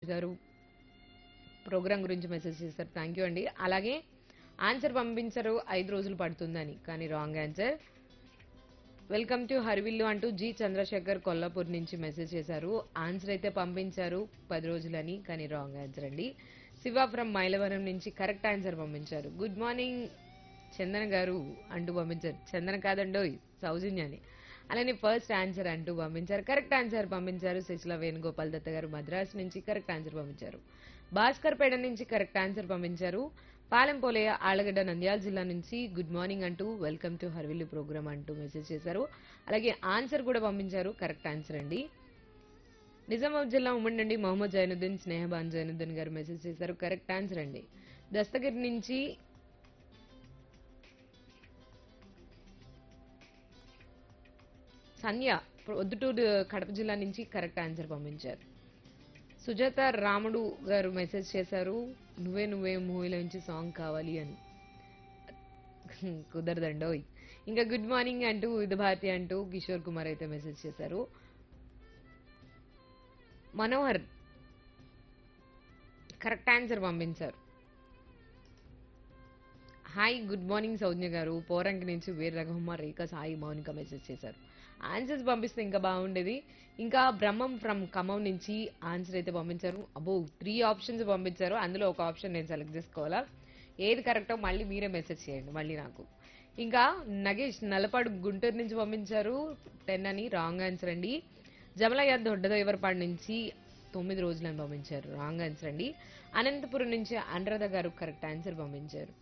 చేశారు ప్రోగ్రామ్ గురించి మెసేజ్ చేశారు థ్యాంక్ యూ అండి అలాగే ఆన్సర్ పంపించారు ఐదు రోజులు పడుతుందని కానీ రాంగ్ ఆన్సర్ వెల్కమ్ టు హరివిల్లు అంటూ జి చంద్రశేఖర్ కొల్లాపూర్ నుంచి మెసేజ్ చేశారు ఆన్సర్ అయితే పంపించారు పది రోజులని కానీ రాంగ్ ఆన్సర్ అండి శివ ఫ్రమ్ మైలవరం నుంచి కరెక్ట్ ఆన్సర్ పంపించారు గుడ్ మార్నింగ్ చందన గారు అంటూ పంపించారు చందన కాదండోయ్ సౌజన్యాని అలానే ఫస్ట్ ఆన్సర్ అంటూ పంపించారు కరెక్ట్ ఆన్సర్ పంపించారు శశిల వేణుగోపాల్ దత్త గారు మద్రాస్ నుంచి కరెక్ట్ ఆన్సర్ పంపించారు భాస్కర్ పేట నుంచి కరెక్ట్ ఆన్సర్ పంపించారు పాలెంపోలయ్య ఆళ్లగడ్డ నంద్యాల జిల్లా నుంచి గుడ్ మార్నింగ్ అంటూ వెల్కమ్ టు హర్విల్లు ప్రోగ్రామ్ అంటూ మెసేజ్ చేశారు అలాగే ఆన్సర్ కూడా పంపించారు కరెక్ట్ ఆన్సర్ అండి నిజామాబాద్ జిల్లా ఉమ్మడి నుండి మొహమ్మద్ జైనుద్దీన్ స్నేహబాన్ జైనుద్దీన్ గారు మెసేజ్ చేశారు కరెక్ట్ ఆన్సర్ అండి దస్తగిరి నుంచి సంధ్య పొద్దుటూరు కడప జిల్లా నుంచి కరెక్ట్ ఆన్సర్ పంపించారు సుజాత రాముడు గారు మెసేజ్ చేశారు నువ్వే నువ్వే మూవీలో నుంచి సాంగ్ కావాలి అని కుదరదండోయ్ ఇంకా గుడ్ మార్నింగ్ అంటూ విధ భారతి అంటూ కిషోర్ కుమార్ అయితే మెసేజ్ చేశారు మనోహర్ కరెక్ట్ ఆన్సర్ పంపించారు hi good morning Sowjanya garu Poranki నుంచి వీర రఘుమ రేఖ సాయి మౌనిక మెసేజ్ చేశారు ఆన్సర్స్ పంపిస్తే ఇంకా బాగుండేది ఇంకా బ్రహ్మం ఫ్రమ్ ఖమ్మం నుంచి ఆన్సర్ అయితే పంపించారు అబ్బో త్రీ ఆప్షన్స్ పంపించారు అందులో ఒక ఆప్షన్ నేను సెలెక్ట్ చేసుకోవాలా ఏది కరెక్టో మళ్ళీ మీరే మెసేజ్ చేయండి మళ్ళీ నాకు ఇంకా నగేష్ నల్లపాడు గుంటూరు నుంచి పంపించారు టెన్ అని రాంగ్ ఆన్సర్ అండి జమలయ్య దొడ్డదేవరపాడు నుంచి తొమ్మిది రోజులని పంపించారు రాంగ్ ఆన్సర్ అండి అనంతపురం నుంచి అనురాధ గారు కరెక్ట్ ఆన్సర్ పంపించారు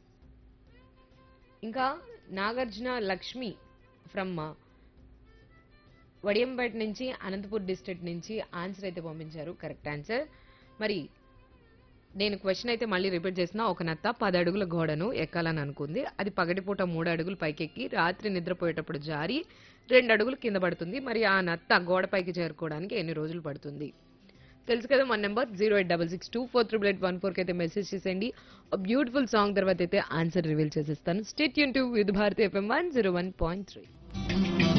ఇంకా నాగార్జున లక్ష్మి ఫ్రమ్ వడియంపేట నుంచి అనంతపూర్ డిస్ట్రిక్ట్ నుంచి ఆన్సర్ అయితే పంపించారు కరెక్ట్ ఆన్సర్ మరి నేను క్వశ్చన్ అయితే మళ్ళీ రిపీట్ చేసిన ఒక నత్త పది అడుగుల గోడను ఎక్కాలని అనుకుంది అది పగటిపూట మూడు అడుగులు పైకెక్కి రాత్రి నిద్రపోయేటప్పుడు జారి రెండు అడుగులు కింద పడుతుంది మరి ఆ నత్త గోడ పైకి చేరుకోవడానికి ఎన్ని రోజులు పడుతుంది తెలుసు కదా మన number zero eight double six two four triple eight one ఫోర్కి అయితే మెసేజ్ చేసేయండి బ్యూటిఫుల్ సాంగ్ తర్వాత అయితే ఆన్సర్ రివీల్ చేసేస్తాను స్టేట్ యూన్ to with Bharati FM one zero one point three